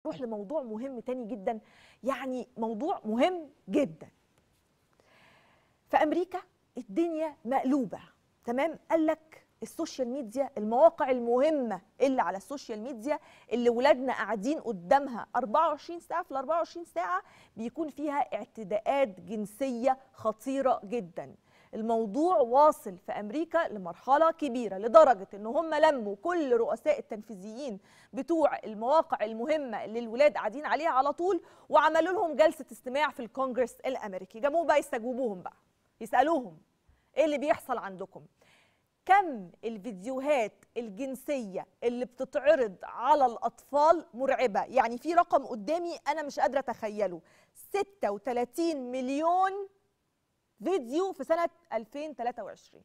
نروح لموضوع مهم تاني جدا يعني موضوع مهم جدا في امريكا الدنيا مقلوبه تمام قال لك السوشيال ميديا المواقع المهمه اللي على السوشيال ميديا اللي ولادنا قاعدين قدامها 24 ساعه في ال 24 ساعه بيكون فيها اعتداءات جنسيه خطيره جدا الموضوع واصل في امريكا لمرحله كبيره لدرجه ان هم لموا كل رؤساء التنفيذيين بتوع المواقع المهمه اللي الولاد قاعدين عليها على طول وعملوا لهم جلسه استماع في الكونجرس الامريكي جابوهم بقى يستجوبوهم بقى يسالوهم ايه اللي بيحصل عندكم كم الفيديوهات الجنسية اللي بتتعرض على الأطفال مرعبة يعني في رقم قدامي أنا مش قادرة أتخيله 36 مليون فيديو في سنة 2023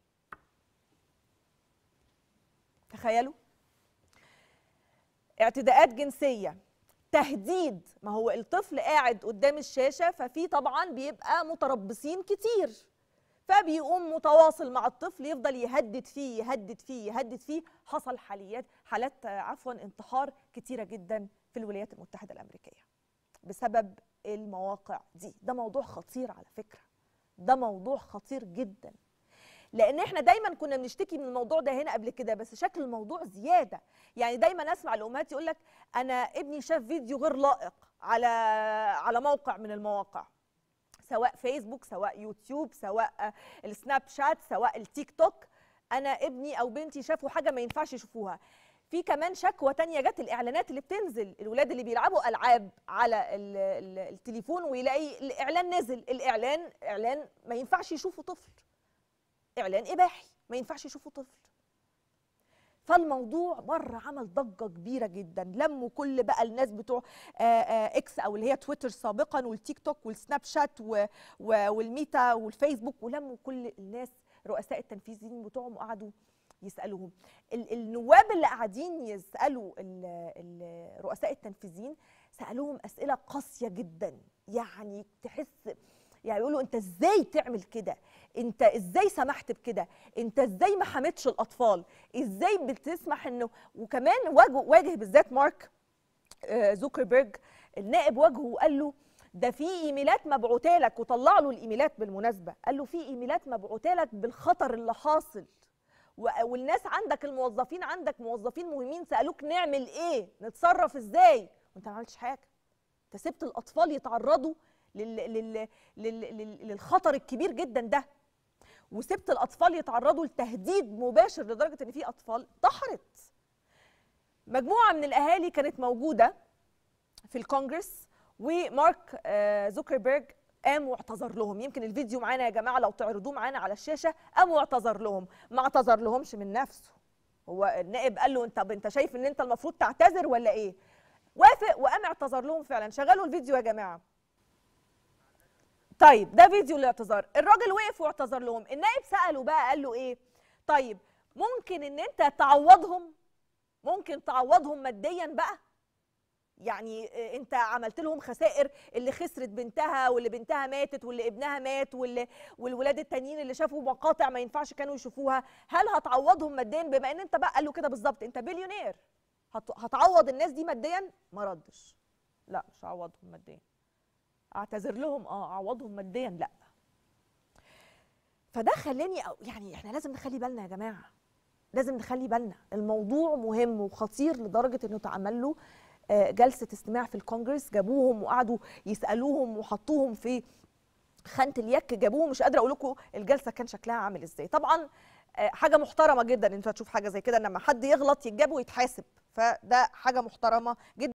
تخيلوا اعتداءات جنسية تهديد ما هو الطفل قاعد قدام الشاشة ففي طبعا بيبقى متربصين كتير فبيقوم متواصل مع الطفل يفضل يهدد فيه يهدد فيه يهدد فيه حصل حاليات حالات عفوا انتحار كتيره جدا في الولايات المتحده الامريكيه بسبب المواقع دي ده موضوع خطير على فكره ده موضوع خطير جدا لان احنا دايما كنا بنشتكي من الموضوع ده هنا قبل كده بس شكل الموضوع زياده يعني دايما اسمع الامهات يقول لك انا ابني شاف فيديو غير لائق على على موقع من المواقع سواء فيسبوك سواء يوتيوب سواء السناب شات سواء التيك توك انا ابني او بنتي شافوا حاجه ما ينفعش يشوفوها في كمان شكوى تانية جت الاعلانات اللي بتنزل الولاد اللي بيلعبوا العاب على ال ال التليفون ويلاقي الاعلان نزل الاعلان اعلان ما ينفعش يشوفه طفل اعلان اباحي ما ينفعش يشوفه طفل فالموضوع مره عمل ضجه كبيره جدا لموا كل بقى الناس بتوع آآ آآ اكس او اللي هي تويتر سابقا والتيك توك والسناب شات و و والميتا والفيسبوك ولموا كل الناس رؤساء التنفيذيين بتوعهم وقعدوا يسالوهم ال النواب اللي قاعدين يسالوا ال ال رؤساء التنفيذيين سالوهم اسئله قاسيه جدا يعني تحس يعني يقولوا انت ازاي تعمل كده انت ازاي سمحت بكده انت ازاي ما حميتش الاطفال ازاي بتسمح انه وكمان واجه واجه بالذات مارك آه زوكربيرج النائب واجهه وقال له ده في ايميلات مبعوته لك وطلع له الايميلات بالمناسبه قال له في ايميلات مبعوته لك بالخطر اللي حاصل والناس عندك الموظفين عندك موظفين مهمين سالوك نعمل ايه نتصرف ازاي وانت ما عملتش حاجه انت سبت الاطفال يتعرضوا لل... لل... لل... للخطر الكبير جدا ده وسبت الاطفال يتعرضوا لتهديد مباشر لدرجه ان في اطفال انتحرت مجموعه من الاهالي كانت موجوده في الكونجرس ومارك زوكربيرج قام واعتذر لهم يمكن الفيديو معانا يا جماعه لو تعرضوه معانا على الشاشه قام واعتذر لهم ما اعتذر لهمش من نفسه هو النائب قال له انت انت شايف ان انت المفروض تعتذر ولا ايه وافق وقام اعتذر لهم فعلا شغلوا الفيديو يا جماعه طيب ده فيديو الاعتذار الراجل وقف واعتذر لهم النائب ساله بقى قال له ايه طيب ممكن ان انت تعوضهم ممكن تعوضهم ماديا بقى يعني انت عملت لهم خسائر اللي خسرت بنتها واللي بنتها ماتت واللي ابنها مات واللي والولاد التانيين اللي شافوا مقاطع ما ينفعش كانوا يشوفوها هل هتعوضهم ماديا بما ان انت بقى قال له كده بالظبط انت بليونير هتعوض الناس دي ماديا ما ردش لا مش هعوضهم ماديا اعتذر لهم اه اعوضهم ماديا لا فده خلاني يعني احنا لازم نخلي بالنا يا جماعه لازم نخلي بالنا الموضوع مهم وخطير لدرجه انه اتعمل له جلسه استماع في الكونجرس جابوهم وقعدوا يسالوهم وحطوهم في خانه اليك جابوهم مش قادره اقول لكم الجلسه كان شكلها عامل ازاي طبعا حاجه محترمه جدا انت هتشوف حاجه زي كده لما حد يغلط يتجاب ويتحاسب فده حاجه محترمه جدا